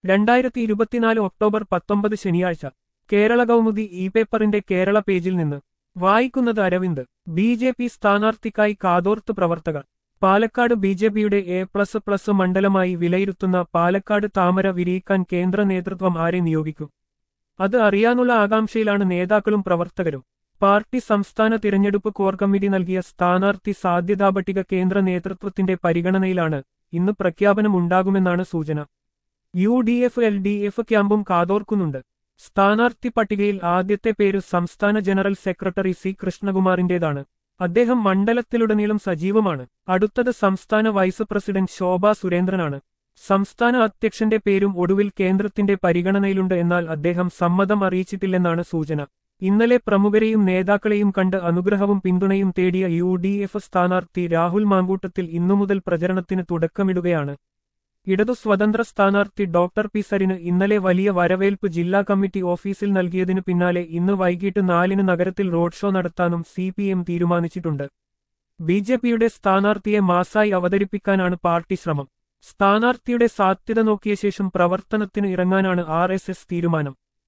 രണ്ടായിരത്തി ഇരുപത്തിനാല് ഒക്ടോബർ പത്തൊമ്പത് ശനിയാഴ്ച കേരള കൗമുദി ഇ പേപ്പറിന്റെ കേരള പേജിൽ നിന്ന് വായിക്കുന്നത് അരവിന്ദ് ബി ജെ പി സ്ഥാനാർത്ഥിക്കായി കാതോർത്ത് പ്രവർത്തകർ പാലക്കാട് ബി ജെ പിയുടെ എ പ്ലസ് പ്ലസ് മണ്ഡലമായി വിലയിരുത്തുന്ന പാലക്കാട് താമര വിരിയിക്കാൻ കേന്ദ്ര നേതൃത്വം ആരെ നിയോഗിക്കും അത് അറിയാനുള്ള ആകാംക്ഷയിലാണ് നേതാക്കളും പ്രവർത്തകരും പാർട്ടി സംസ്ഥാന തിരഞ്ഞെടുപ്പ് കോർ കമ്മിറ്റി നൽകിയ സ്ഥാനാർത്ഥി സാധ്യതാ പട്ടിക കേന്ദ്ര നേതൃത്വത്തിന്റെ പരിഗണനയിലാണ് ഇന്ന് പ്രഖ്യാപനം ഉണ്ടാകുമെന്നാണ് സൂചന U D F L D F ക്യാമ്പും കാതോർക്കുന്നുണ്ട് സ്ഥാനാർത്ഥി പട്ടികയിൽ ആദ്യത്തെ പേര് സംസ്ഥാന ജനറൽ സെക്രട്ടറി സി കൃഷ്ണകുമാറിന്റേതാണ് അദ്ദേഹം മണ്ഡലത്തിലുടനീളം സജീവമാണ് അടുത്തത് സംസ്ഥാന വൈസ് പ്രസിഡന്റ് ശോഭ സുരേന്ദ്രനാണ് സംസ്ഥാന അധ്യക്ഷന്റെ പേരും ഒടുവിൽ കേന്ദ്രത്തിന്റെ പരിഗണനയിലുണ്ട് എന്നാൽ അദ്ദേഹം സമ്മതം അറിയിച്ചിട്ടില്ലെന്നാണ് സൂചന ഇന്നലെ പ്രമുഖരെയും നേതാക്കളെയും കണ്ട് അനുഗ്രഹവും പിന്തുണയും തേടിയ യു ഡി എഫ് സ്ഥാനാർത്ഥി രാഹുൽ മാങ്കൂട്ടത്തിൽ ഇന്നുമുതൽ പ്രചരണത്തിന് തുടക്കമിടുകയാണ് ഇടതു സ്വതന്ത്ര സ്ഥാനാർത്ഥി ഡോക്ടർ പി സരിന് ഇന്നലെ വലിയ വരവേൽപ്പ് ജില്ലാ കമ്മിറ്റി ഓഫീസിൽ നൽകിയതിനു പിന്നാലെ ഇന്ന് വൈകിട്ട് നാലിന് നഗരത്തിൽ റോഡ് ഷോ നടത്താനും സി പി എം തീരുമാനിച്ചിട്ടുണ്ട് ബി ജെ പിയുടെ സ്ഥാനാർത്ഥിയെ മാസായി അവതരിപ്പിക്കാനാണ് പാർട്ടി ശ്രമം സ്ഥാനാർത്ഥിയുടെ സാധ്യത നോക്കിയ ശേഷം പ്രവർത്തനത്തിന് ഇറങ്ങാനാണ് ആർ എസ് എസ് തീരുമാനം